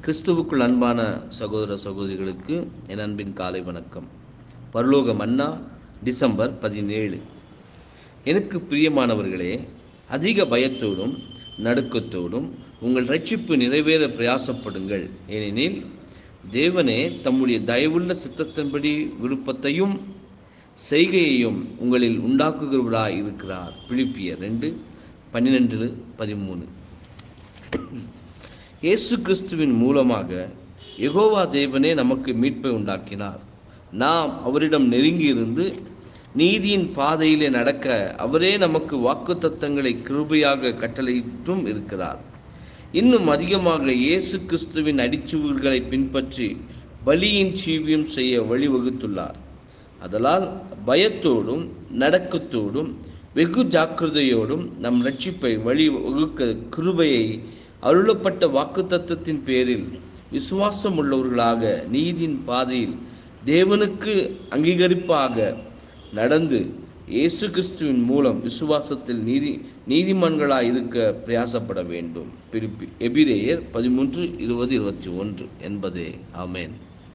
கிறிஸ்துவுக்குள் அன்பான சகோதர சகோதரிகளுக்கு என் அன்பின் காலை வணக்கம் பரலோக மன்னா டிசம்பர் பதினேழு எனக்கு பிரியமானவர்களே அதிக பயத்தோடும் நடுக்கத்தோடும் உங்கள் ரட்சிப்பு நிறைவேற பிரயாசப்படுங்கள் ஏனெனில் தேவனே தம்முடைய தயவுள்ள சித்தத்தின்படி விருப்பத்தையும் செய்கையையும் உங்களில் உண்டாக்குகிறவராய் இருக்கிறார் பிலிப்பியர் ரெண்டு பன்னிரெண்டு பதிமூணு இயேசு கிறிஸ்துவின் மூலமாக யெகோவா தேவனே நமக்கு மீட்பை உண்டாக்கினார் நாம் அவரிடம் நெருங்கி இருந்து நீதியின் பாதையிலே நடக்க அவரே நமக்கு வாக்குத்தத்தங்களை கிருபையாக கட்டளையிட்டும் இருக்கிறார் இன்னும் அதிகமாக இயேசு கிறிஸ்துவின் அடிச்சுவடுகளை பின்பற்றி பலியின் சீவியம் செய்ய வழிவகுத்துள்ளார் அதலால் பயத்தோடும் நடக்கத்தோடும் வெகு ஜாக்கிரதையோடும் நம் ரட்சிப்பை வழி வகுக்க கிருபையை அருளப்பட்ட வாக்குத்தத்தத்தின் பேரில் விசுவாசம் உள்ளவர்களாக நீதியின் பாதையில் தேவனுக்கு அங்கீகரிப்பாக நடந்து இயேசு கிறிஸ்துவின் மூலம் விசுவாசத்தில் நீதி நீதிமான்களாய் இருக்க பிரயாசப்பட வேண்டும் பிரிப்பி எபிரேயர் பதிமூன்று இருபது இருபத்தி ஒன்று என்பதே ஆமேன்